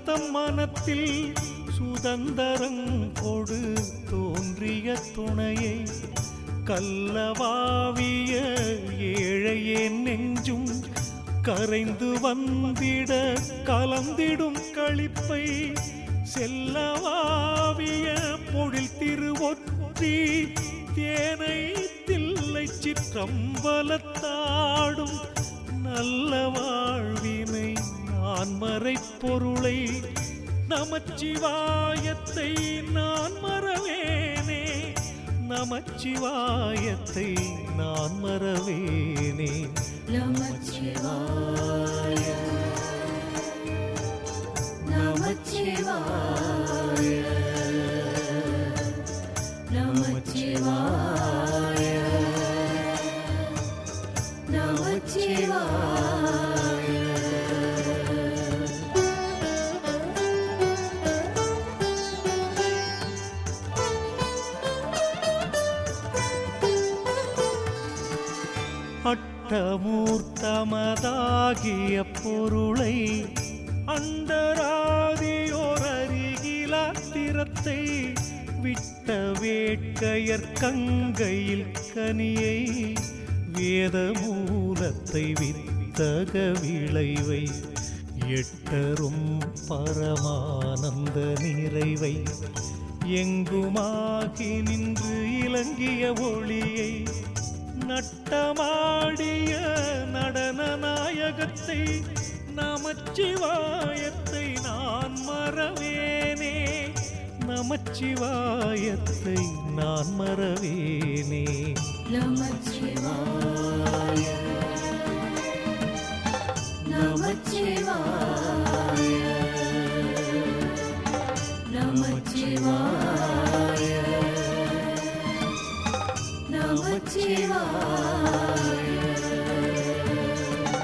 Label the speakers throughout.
Speaker 1: தம் மனத்தில் சுதந்தரம் கொடு தோன்றிய துணையை கல்லவாவிய ஏழையே நெஞ்சும் கரைந்து வந்திட கலந்திடும் களிப்பை செல்லவாவிய பொழில் திருவொற்றி தேனை தில்லை சிற்றம்பலத்தாடும் நல்ல வாழ்வினை நான் மறை பொருளை நமச்சிவாயத்தை நான் மறவேனே நமச்சிவாயத்தை நான் மறவேனே
Speaker 2: நமச்சிவாய நமச்சிவாய நமச்சிவாய நமச்சிவாய
Speaker 1: அட்டமூர்த்தமதாகிய பொருளை அண்டராதியோரருகிலாத்திரத்தை விட்ட வேட்கையர் கங்கையில் கனியை வேத மூலத்தை வித்தக விளைவை எட்டரும் பரமானந்த நிறைவை எங்குமாகி நின்று இலங்கிய ஒளியை நட்டமாடிய நடன நாயகத்தை நமச்சிவாயத்தை நான் மறவேனே நமச்சிவாயத்தை நான் மறவேனே
Speaker 2: நமச்சிவாய நமச்சிவாய நமச்சிவாய நமச்சிவாய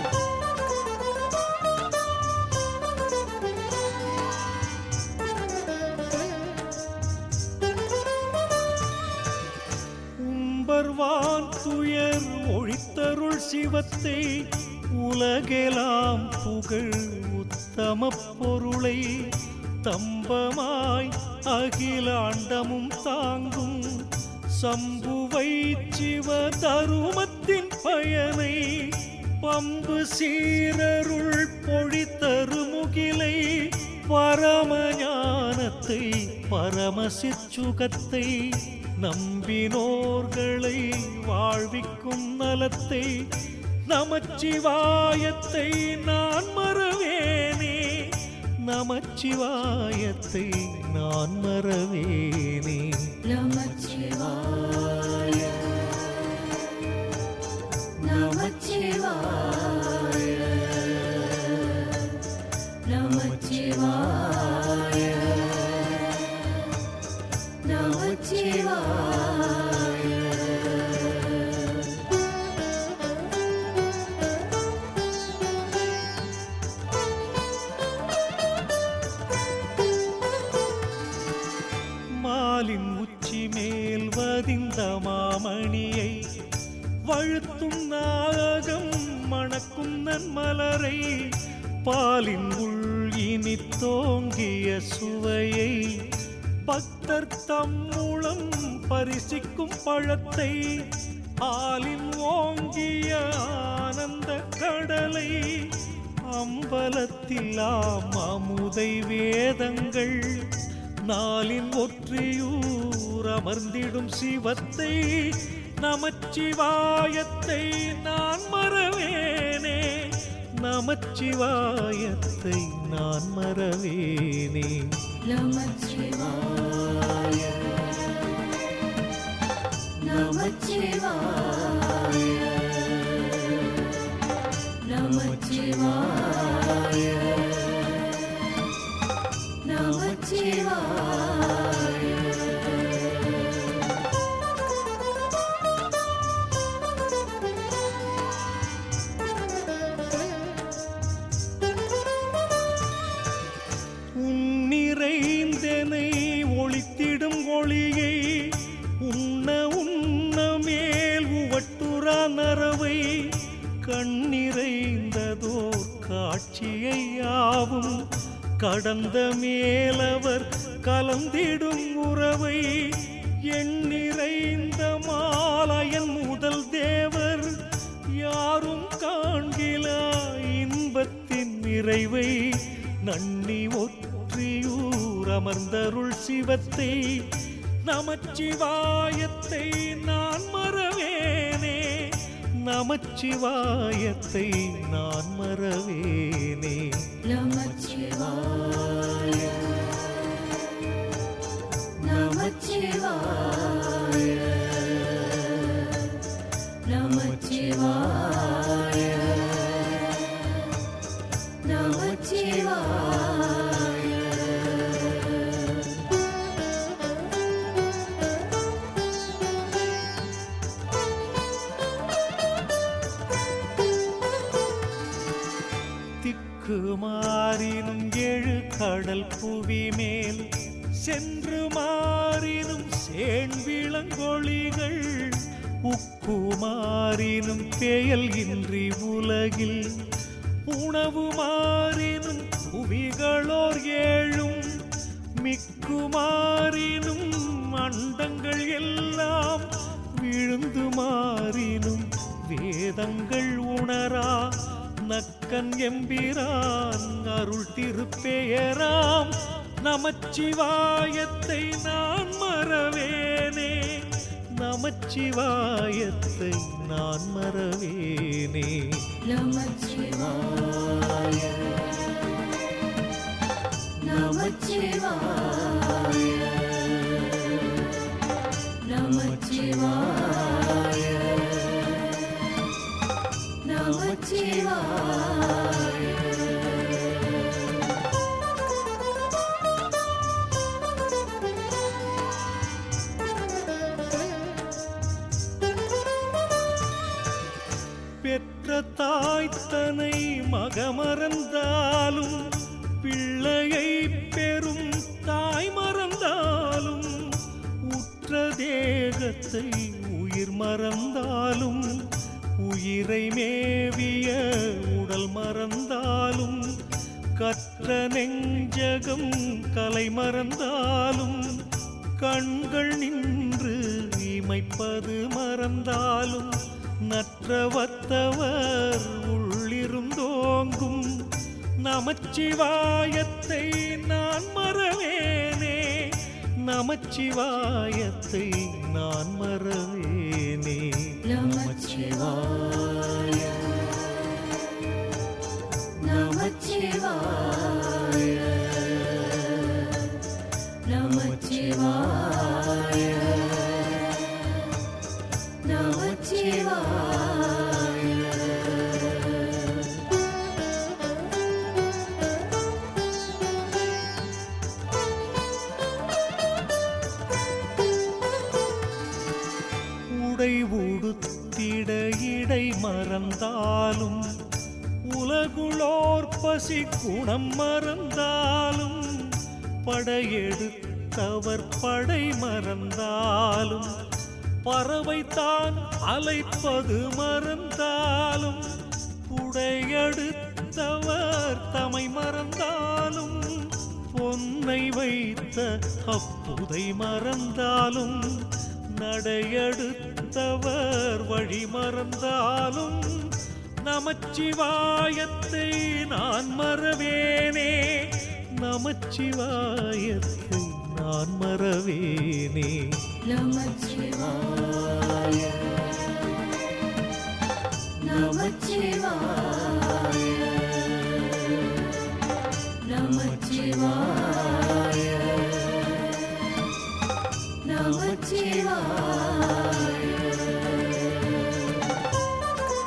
Speaker 1: உம்பர்வான் துயர் ஒழித்தருள் சிவத்தை உலகெலாம் புகழ் உத்தம பொருளை தம்பமாய் அகிலாண்டமும் தாங்கும் சம்புவை சிவ தருமத்தின் பயனை பம்பு சீரருள் பொழித்தருமுகிலை பரமஞானத்தை பரமசிச்சுகத்தை நம்பினோர்களை வாழ்விக்கும் நலத்தை நமச்சிவாயத்தை நான் மறவேனே நமச்சிவாயத்தை நான் மறவேனே
Speaker 2: நமச்சிவாய நமச்சிவாய நமச்சிவாய நமச்சிவாய
Speaker 1: மாலின் உச்சி மேல் வதிந்த மாமணியை வழுத்தும் நாகம் மணக்கும் நன்மலரை பாலின் உள் இனி தோங்கிய சுவையை பக்தர் தம் மூலம் பரிசிக்கும் பழத்தை ஆலின் ஓங்கிய ஆனந்த கடலை அம்பலத்திலாம் அமுதை வேதங்கள் நாளின் ஒற்றியூர் அமர்ந்திடும் சிவத்தை நமச்சிவாயத்தை நான் மறவேனே நமச்சிவாயத்தை நான் மறவேனே
Speaker 2: நமச்சிவாய நமச்சிவாய நமச்சிவாய நமச்சிவாய
Speaker 1: உன்னிறைந்தனை ஒளித்திடும் ஒளியை உண்ண உண்ண மேல் உவட்டுரா நரவை கண்ணிறைந்ததோர் காட்சியை யாவும் கடந்த மேலவர் கலந்திடும் உறவை எண்ணிறைந்த மாலையன் முதல் தேவர் யாரும் காண்கிலா இன்பத்தின் நிறைவை நன்னி ஒற்றியூர் அமர்ந்தருள் சிவத்தை நமச்சிவாயத்தை நான் மறவேனே நமச்சிவாயத்தை நான் மறவேனே
Speaker 2: நமச்சிவாய நமச்சிவாய நமச்சிவாய நமச்சிவாய
Speaker 1: திக்கு மாறினும் ஏழு கடல் புவி மேல் சென்று மாறினும் சேண்விளங்கொழிகள் உப்பு மாறினும் பெயல் இன்றி உலகில் உணவு மாறினும் புவிகளோர் ஏழும் மிக்கு மாறினும் அண்டங்கள் எல்லாம் விழுந்து மாறினும் வேதங்கள் உணரா நக்கன் எம்பிரான் அருள் திருப்பெயராம் நமச்சிவாயத்தை நான் மறவேனே நமச்சிவாயத்தை நான் மறவேனே
Speaker 2: நமச்சிவாய நமச்சிவாய நமச்சிவாய நமச்சிவாய
Speaker 1: பெற்ற தாய்த்தனை மகமறந்தாலும் பிள்ளையை பெறும் தாய் மறந்தாலும் உற்ற தேகத்தை உயிர் மறந்தாலும் உயிரை மேவிய உடல் மறந்தாலும் கற்ற நெஞ்சகம் கலை மறந்தாலும் கண்கள் நின்று இமைப்பது மறந்தாலும் நற்றவத்தவர் உள்ளிருந்தோங்கும் நமச்சிவாயத்தை நான் மறவேனே நமச்சிவாயத்தை நான் மறவேனே
Speaker 2: நமச்சிவாய நமச்சிவாய நமச்சிவாய நமச்சிவாய
Speaker 1: உடை உடுத்திட இடை மறந்தாலும் உலகுளோர் பசி குணம் மறந்தாலும் படையெடுத்தவர் படை மறந்தாலும் பறவை தான் அலைப்பது மறந்தாலும் புடையெடுத்தவர் தமை மறந்தாலும் பொன்னை வைத்த அப்புதை மறந்தாலும் நடையெடுத்தவர் வழி மறந்தாலும் நமச்சிவாயத்தை நான் மறவேனே நமச்சிவாயத்தை நான் மறவேனே
Speaker 2: நமச்சிவாய நமச்சிவாய நமச்சிவாய நமச்சிவாய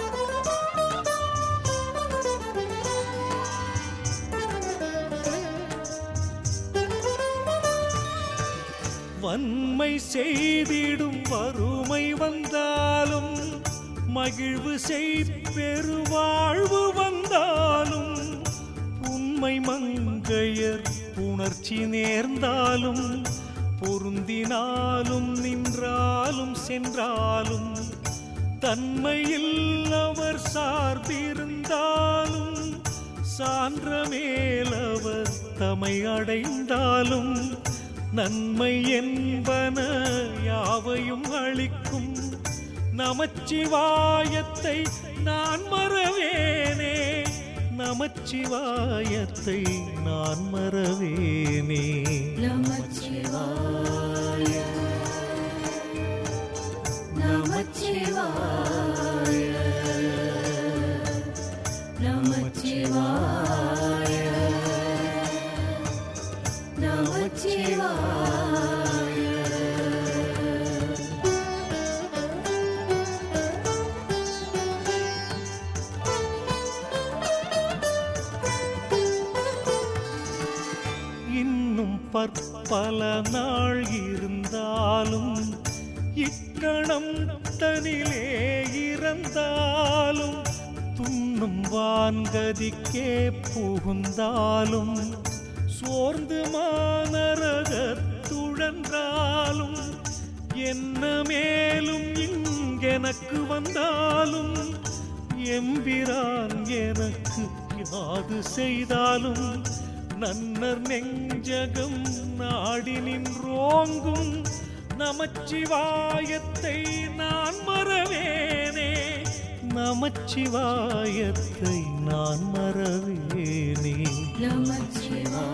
Speaker 1: வன்மை செய்திடும் வறுமை வந்தாலும் மகிழ்வு செய் பெருவாழ்வு வந்தாலும் உண்மை மங்கையர் புணர்ச்சி நேர்ந்தாலும் பொருந்தினாலும் நின்றாலும் சென்றாலும் தன்மையில் அவர் சார்பிருந்தாலும் சான்ற மேலவர் தமை அடைந்தாலும் நன்மை என்பன யாவையும் அளிக்கும் நமச்சிவாயத்தை நான் மறவேனே நமச்சிவாயத்தை நான் மறவேனே
Speaker 2: நமச்சிவாய நமச்சிவாய நமச்சிவாய நமச்சிவாய
Speaker 1: இன்னும் பற்பல நாள் இருந்தாலும் இக்கணம் தனிலே இறந்தாலும் துண்ணும் வான்கதிக்கே புகுந்தாலும் சோர்ந்து மானரகத்துழன்றாலும் என்ன மேலும் இங்கெனக்கு வந்தாலும் எம்பிரான் எனக்கு யாது செய்தாலும் நன்னர் நெஞ்சகம் நாடி நின்றோங்கும் நமச்சிவாயத்தை நான் மறவேனே நமச்சிவாயத்தை நான் மறவேனே
Speaker 2: நமச்சிவாய